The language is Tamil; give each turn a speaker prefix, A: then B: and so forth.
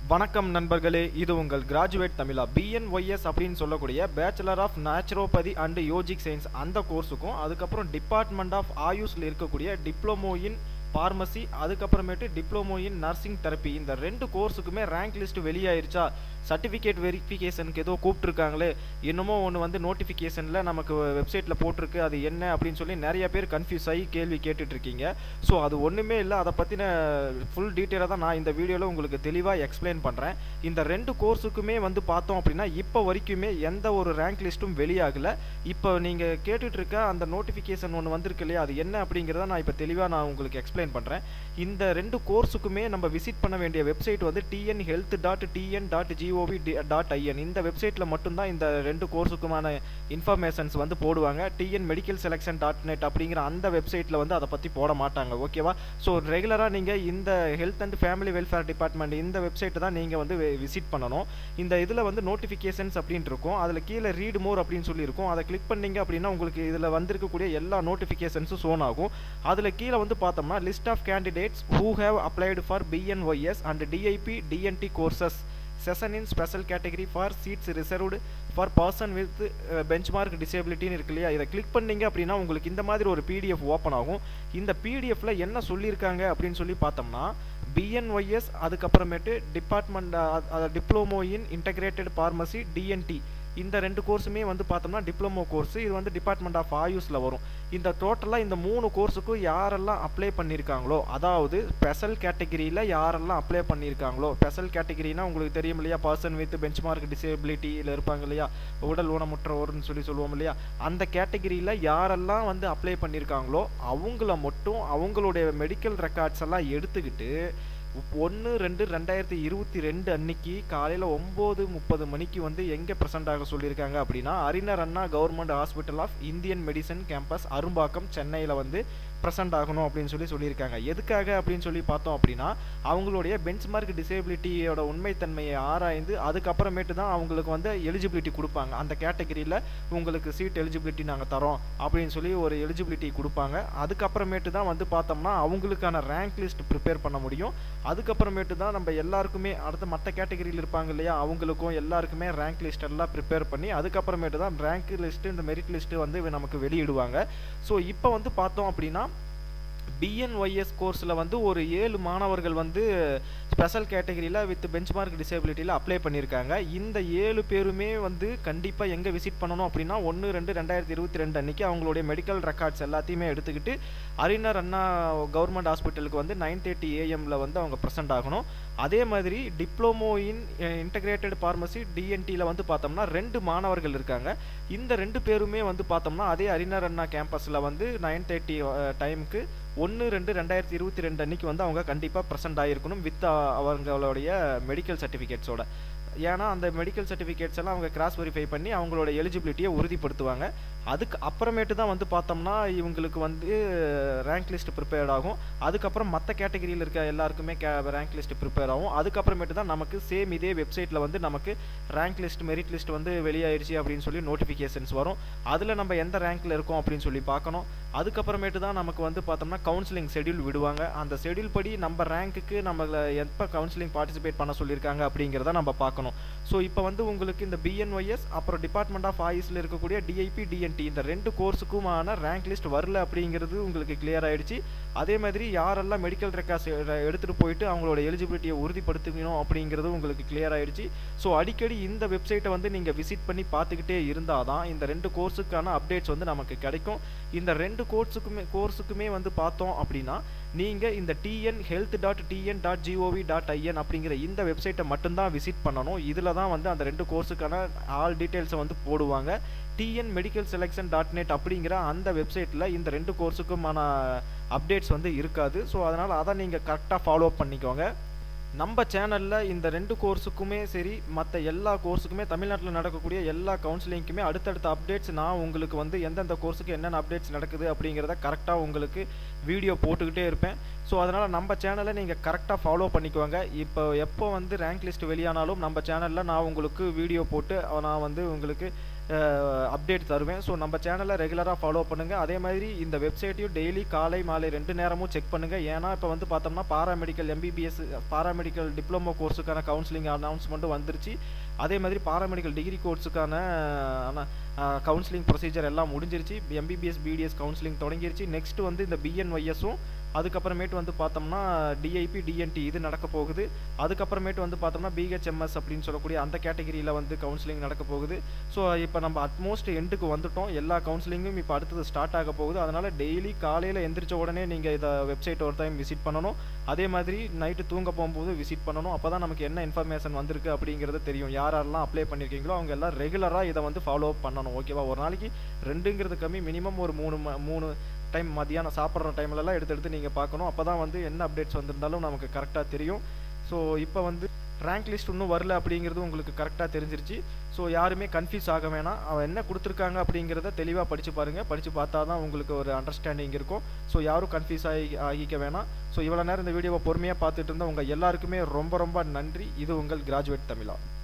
A: வணக்கம் நண்பர்களே இது உங்கள் கிராஜுவேட் தமிழா பிஎன்ஒய்எஸ் அப்படின்னு சொல்லக்கூடிய bachelor of naturopathy and yogic science அந்த கோர்ஸுக்கும் அதுக்கப்புறம் டிபார்ட்மெண்ட் ஆஃப் ஆயுஷில் இருக்கக்கூடிய டிப்ளமோ இன் ஃபார்மசி அதுக்கப்புறமேட்டு டிப்ளமோ இன் நர்சிங் தெரப்பி இந்த ரெண்டு கோர்ஸுக்குமே ரேங்க் லிஸ்ட் வெளியாயிருச்சா சர்டிஃபிகேட் வெரிஃபிகேஷனுக்கு ஏதோ கூப்பிட்ருக்காங்களே என்னமோ ஒன்று வந்து நோட்டிஃபிகேஷனில் நமக்கு வெப்சைட்டில் போட்டிருக்கு அது என்ன அப்படின்னு சொல்லி நிறைய பேர் கன்ஃபியூஸ் ஆகி கேள்வி கேட்டுட்டு இருக்கீங்க ஸோ அது ஒன்றுமே இல்லை அதை பற்றின ஃபுல் டீட்டெயிலாக தான் நான் இந்த வீடியோவில் உங்களுக்கு தெளிவாக எக்ஸ்பிளைன் பண்ணுறேன் இந்த ரெண்டு கோர்ஸுக்குமே வந்து பார்த்தோம் அப்படின்னா இப்போ வரைக்குமே எந்த ஒரு ரேங்க் லிஸ்ட்டும் வெளியாகலை இப்போ நீங்கள் கேட்டுட்டு இருக்க அந்த நோட்டிஃபிகேஷன் ஒன்று வந்திருக்கு இல்லையா அது என்ன அப்படிங்கிறத நான் இப்போ தெளிவாக நான் உங்களுக்கு எக்ஸ்பிளைன் பண்ணுறேன் இந்த ரெண்டு கோர்ஸுக்குமே நம்ம விசிட் பண்ண வேண்டிய வெப்சைட் வந்து TN health dot TN dot GOV dot IN இந்த வெப்சைட்டில் மட்டும்தான் இந்த ரெண்டு கோர்ஸுக்குமான இன்ஃபர்மேஷன்ஸ் வந்து போடுவாங்க TN medical selection dot net அப்படிங்கிற அந்த வெப்சைட்டில் வந்து அதை பற்றி போட மாட்டாங்க ஓகேவா ஸோ ரெகுலராக நீங்கள் இந்த health and family welfare department இந்த வெப்சைட்டை தான் நீங்கள் வந்து விசிட் பண்ணணும் இந்த இதில் வந்து நோட்டிஃபிகேஷன்ஸ் அப்படின்ட்டு இருக்கும் அதில் கீழே ரீட் மோர் அப்படின்னு சொல்லி இருக்கும் அதை கிளிக் பண்ணீங்க அப்படின்னா உங்களுக்கு இதில் வந்திருக்கக்கூடிய எல்லா நோட்டிஃபிகேஷன்ஸும் ஷோன் ஆகும் அதில் கீழே வந்து பார்த்தோம்னா list of candidates who have applied for BNYS and DIP DNT courses session in special category for seats reserved for person with benchmark டிசேபிலிட்டின்னு இருக்கு இல்லையா இதை கிளிக் பண்ணீங்க அப்படின்னா உங்களுக்கு இந்த மாதிரி ஒரு பிடிஎஃப் ஓப்பன் ஆகும் இந்த பிடிஎஃப்ல என்ன சொல்லியிருக்காங்க அப்படின்னு சொல்லி பார்த்தோம்னா பிஎன்ஒய்எஸ் அதுக்கப்புறமேட்டு department diploma in integrated pharmacy DNT இந்த ரெண்டு கோர்ஸுமே வந்து பார்த்தோம்னா டிப்ளமோ கோர்ஸ் இது வந்து டிபார்ட்மெண்ட் ஆஃப் ஆயுஸில் வரும் இந்த டோட்டலாக இந்த மூணு கோர்ஸுக்கும் யாரெல்லாம் அப்ளை பண்ணியிருக்காங்களோ அதாவது ஸ்பெஷல் கேட்டகிரியில் யாரெல்லாம் அப்ளை பண்ணியிருக்காங்களோ ஸ்பெஷல் கேட்டகிரினா உங்களுக்கு தெரியும் இல்லையா பர்சன் வித் பெஞ்ச்மார்க் டிசேபிலிட்டியில் இருப்பாங்க இல்லையா உடல் ஊனமுற்றோர்னு சொல்லி சொல்லுவோம் இல்லையா அந்த கேட்டகிரியில் யாரெல்லாம் வந்து அப்ளை பண்ணியிருக்காங்களோ அவங்கள மட்டும் அவங்களுடைய மெடிக்கல் ரெக்கார்ட்ஸ் எல்லாம் எடுத்துக்கிட்டு ஒன்று ரெண்டு ரெண்டாயிரத்தி இருபத்தி ரெண்டு அன்னைக்கு காலையில் ஒம்பது முப்பது மணிக்கு வந்து எங்கே ப்ரெசென்ட் ஆக சொல்லியிருக்காங்க அப்படின்னா Arignar Anna government hospital of Indian medicine campus Arumbakkam சென்னையில் வந்து ப்ரெசென்ட் ஆகணும் அப்படின்னு சொல்லி சொல்லியிருக்காங்க எதுக்காக அப்படின்னு சொல்லி பார்த்தோம் அப்படின்னா அவங்களுடைய பெஞ்ச்மார்க் டிசேபிலிட்டியோட உண்மைத்தன்மையை ஆராய்ந்து அதுக்கப்புறமேட்டு தான் அவங்களுக்கு வந்து எலிஜிபிலிட்டி கொடுப்பாங்க அந்த கேட்டகரியில் உங்களுக்கு சீட் எலிஜிபிலிட்டி நாங்கள் தரோம் அப்படின்னு சொல்லி ஒரு எலிஜிபிலிட்டி கொடுப்பாங்க அதுக்கப்புறமேட்டு தான் வந்து பார்த்தோம்னா அவங்களுக்கான ரேங்க் லிஸ்ட் ப்ரிப்பேர் பண்ண முடியும் அதுக்கப்புறமேட்டு தான் நம்ம எல்லாருக்குமே அடுத்த மற்ற கேட்டகரியில் இருப்பாங்க இல்லையா அவங்களுக்கும் எல்லாருக்குமே ரேங்க் லிஸ்ட் எல்லாம் ப்ரிப்பேர் பண்ணி அதுக்கப்புறமேட்டு தான் ரேங்க் லிஸ்ட்டு இந்த மெரிட் லிஸ்ட்டு வந்து நமக்கு வெளியிடுவாங்க ஸோ இப்போ வந்து பார்த்தோம் அப்படின்னா பிஎன்ஒய்எஸ் கோர்ஸில் வந்து ஒரு ஏழு மாணவர்கள் வந்து ஸ்பெஷல் கேட்டகரியில் வித் பெஞ்ச்மார்க் டிசேபிலிட்டியில் அப்ளை பண்ணியிருக்காங்க இந்த ஏழு பேருமே வந்து கண்டிப்பாக எங்கே விசிட் பண்ணணும் அப்படின்னா ஒன்று ரெண்டு ரெண்டாயிரத்தி இருபத்தி ரெண்டு அன்றைக்கி அவங்களுடைய மெடிக்கல் ரெக்கார்ட்ஸ் எல்லாத்தையுமே எடுத்துக்கிட்டு அறிஞர் அண்ணா கவர்மெண்ட் ஹாஸ்பிட்டலுக்கு வந்து நைன் தேர்ட்டி ஏஎம்மில் வந்து அவங்க ப்ரெசென்ட் ஆகணும் அதே மாதிரி டிப்ளமோ இன் இன்டகிரேட்டட் ஃபார்மசி டிஎன்டியில் வந்து பார்த்தோம்னா ரெண்டு மாணவர்கள் இருக்காங்க இந்த ரெண்டு பேருமே வந்து பார்த்தோம்னா அதே அறிஞர் அண்ணா கேம்பஸில் வந்து நைன் தேர்ட்டி டைமுக்கு ஒன்று ரெண்டு ரெண்டாயிரத்தி இருபத்தி ரெண்டு அன்னைக்கு வந்து அவங்க கண்டிப்பாக ப்ரெசென்ட் ஆகிருக்கணும் வித் அவங்களுடைய மெடிக்கல் சர்டிஃபிகேட்ஸோட ஏன்னா அந்த மெடிக்கல் சர்டிஃபிகேட்ஸ் எல்லாம் அவங்க கிராஸ் வெரிஃபை பண்ணி அவங்களோட எலிஜிபிலிட்டியை உறுதிப்படுத்துவாங்க அதுக்கு அப்புறமேட்டு தான் வந்து பார்த்தோம்னா இவங்களுக்கு வந்து ரேங்க் லிஸ்ட் ப்ரிப்பேர்ட் ஆகும் அதுக்கப்புறம் மற்ற கேட்டகரியில் இருக்க எல்லாருக்குமே கே ரேங்க் லிஸ்ட் ப்ரிப்பேர் ஆகும் அதுக்கப்புறமேட்டு தான் நமக்கு சேம் இதே வெப்சைட்டில் வந்து நமக்கு ரேங்க் லிஸ்ட் மெரிட் லிஸ்ட் வந்து வெளியாயிருச்சு அப்படின்னு சொல்லி நோட்டிஃபிகேஷன்ஸ் வரும் அதில் நம்ம எந்த ரேங்க்கில் இருக்கோம் அப்படின்னு சொல்லி பார்க்கணும் அதுக்கப்புறமேட்டு தான் நமக்கு வந்து பார்த்தோம்னா கவுன்சிலிங் ஷெடியூல் விடுவாங்க அந்த ஷெடியூல் படி நம்ம ரேங்க்குக்கு நம்ம எப்போ கவுன்சிலிங் பார்ட்டிசிபேட் பண்ண சொல்லியிருக்காங்க அப்படிங்கிறத நம்ம பார்க்கணும் ஸோ இப்போ வந்து உங்களுக்கு இந்த பிஎன்ஒய்எஸ் அப்புறம் டிபார்ட்மெண்ட் ஆஃப் ஆயுஸில் இருக்கக்கூடிய டிஐபி டிஎன்டி இந்த ரெண்டு கோர்ஸுக்குமான ரேங்க் லிஸ்ட் வரல அப்படிங்கிறது உங்களுக்கு கிளியர் ஆயிடுச்சு அதே மாதிரி யாரெல்லாம் மெடிக்கல் ரெக்கார்ட்ஸ் எடுத்துகிட்டு போயிட்டு அவங்களோட எலிஜிபிலிட்டியை உறுதிப்படுத்திக்கணும் அப்படிங்கிறது உங்களுக்கு கிளியர் ஆயிடுச்சு ஸோ அடிக்கடி இந்த வெப்சைட்டை வந்து நீங்கள் விசிட் பண்ணி பார்த்துக்கிட்டே இருந்தால் தான் இந்த ரெண்டு கோர்ஸுக்கான அப்டேட்ஸ் வந்து நமக்கு கிடைக்கும் இந்த ரெண்டு கோர்ஸுக்குமே கோர்ஸுக்குமே வந்து பார்த்தோம் அப்படின்னா நீங்கள் இந்த TN health dot TN dot GOV dot IN அப்படிங்கிற இந்த வெப்சைட்டை மட்டும்தான் விசிட் பண்ணணும் இதில் தான் வந்து அந்த ரெண்டு கோர்ஸுக்கான ஆல் டீட்டெயில்ஸை வந்து போடுவாங்க TN medical selection dot net அப்படிங்கிற அந்த வெப்சைட்டில் இந்த ரெண்டு கோர்ஸுக்குமான அப்டேட்ஸ் வந்து இருக்காது ஸோ அதனால் அதை நீங்கள் கரெக்டாக ஃபாலோ பண்ணிக்கோங்க நம்ம சேனலில் இந்த ரெண்டு கோர்ஸுக்குமே சரி மற்ற எல்லா கோர்ஸுக்குமே தமிழ்நாட்டில் நடக்கக்கூடிய எல்லா கவுன்சிலிங்க்குமே அடுத்தடுத்த அப்டேட்ஸ் நான் உங்களுக்கு வந்து எந்தெந்த கோர்ஸுக்கு என்னென்ன அப்டேட்ஸ் நடக்குது அப்படிங்கிறத கரெக்டாக உங்களுக்கு வீடியோ போட்டுக்கிட்டே இருப்பேன் ஸோ அதனால் நம்ம சேனலை நீங்கள் கரெக்டாக ஃபாலோ பண்ணிக்குவாங்க இப்போ எப்போ வந்து ரேங்க் லிஸ்ட் வெளியானாலும் நம்ம சேனலில் நான் உங்களுக்கு வீடியோ போட்டு நான் வந்து உங்களுக்கு அப்டேட் தருவேன் ஸோ நம்ம சேனலை ரெகுலராக ஃபாலோ பண்ணுங்கள் அதே மாதிரி இந்த வெப்சைட்டையும் டெய்லி காலை மாலை ரெண்டு நேரமும் செக் பண்ணுங்கள் ஏன்னா இப்போ வந்து பார்த்தோம்னா பாராமெடிக்கல் எம்பிபிஎஸ் பாராமெடிக்கல் டிப்ளமோ கோர்ஸுக்கான கவுன்சிலிங் அனௌன்ஸ்மெண்ட்டும் வந்துருச்சு அதே மாதிரி பாராமெடிக்கல் டிகிரி கோர்ஸுக்கான கவுன்சிலிங் ப்ரொசீஜர் எல்லாம் முடிஞ்சிருச்சு எம்பிபிஎஸ் பிடிஎஸ் கவுன்சிலிங் தொடங்கிருச்சு நெக்ஸ்ட் வந்து இந்த பிஎன்ஒய்எஸும் அதுக்கப்புறமேட்டு வந்து பார்த்தோம்னா டிஐபி டிஎன்டி இது நடக்க போகுது அதுக்கப்புறமேட்டு வந்து பார்த்தோம்னா பிஹெச்எம்எஸ் அப்படின்னு சொல்லக்கூடிய அந்த கேட்டகரியில் வந்து கவுன்சிலிங் நடக்க போகுது ஸோ இப்போ நம்ம அட்மோஸ்ட் எண்டுக்கு வந்துட்டோம் எல்லா கவுன்சிலிங்கும் இப்போ அடுத்தது ஸ்டார்ட் ஆக போகுது அதனால் டெய்லி காலையில் எந்திரிச்ச உடனே நீங்கள் இதை வெப்சைட் ஒரு டைம் விசிட் பண்ணணும் அதே மாதிரி நைட்டு தூங்க போகும்போது விசிட் பண்ணணும் அப்போ தான் நமக்கு என்ன இன்ஃபர்மேஷன் வந்திருக்கு அப்படிங்கிறது தெரியும் யார் யாரெல்லாம் அப்ளை பண்ணியிருக்கீங்களோ அவங்க எல்லாம் ரெகுலராக இதை வந்து ஃபாலோ பண்ணணும் ஓகேவா ஒரு நாளைக்கு ரெண்டுங்கிறது கம்மி மினிமம் ஒரு மூணு மூணு டைம் மதியானம் சாப்பிட்ற டைம்லலாம் எடுத்து எடுத்து நீங்கள் பார்க்கணும் அப்போ தான் வந்து என்ன அப்டேட்ஸ் வந்திருந்தாலும் நமக்கு கரெக்டாக தெரியும் ஸோ இப்போ வந்து ரேங்க் லிஸ்ட் இன்னும் வரல அப்படிங்கிறது உங்களுக்கு கரெக்டாக தெரிஞ்சிருச்சு ஸோ யாருமே கன்ஃபியூஸ் ஆக வேணாம் அவன் என்ன கொடுத்துருக்காங்க அப்படிங்கிறத தெளிவாக படித்து பாருங்கள் படித்து பார்த்தா தான் உங்களுக்கு ஒரு அண்டர்ஸ்டாண்டிங் இருக்கும் ஸோ யாரும் கன்ஃபியூஸ் ஆகி ஆகிக்க வேணாம் ஸோ இவ்வளோ நேரம் இந்த வீடியோவை பொறுமையாக பார்த்துட்டு இருந்தால் உங்கள் எல்லாருக்குமே ரொம்ப ரொம்ப நன்றி இது உங்கள் கிராஜுவேட் தமிழா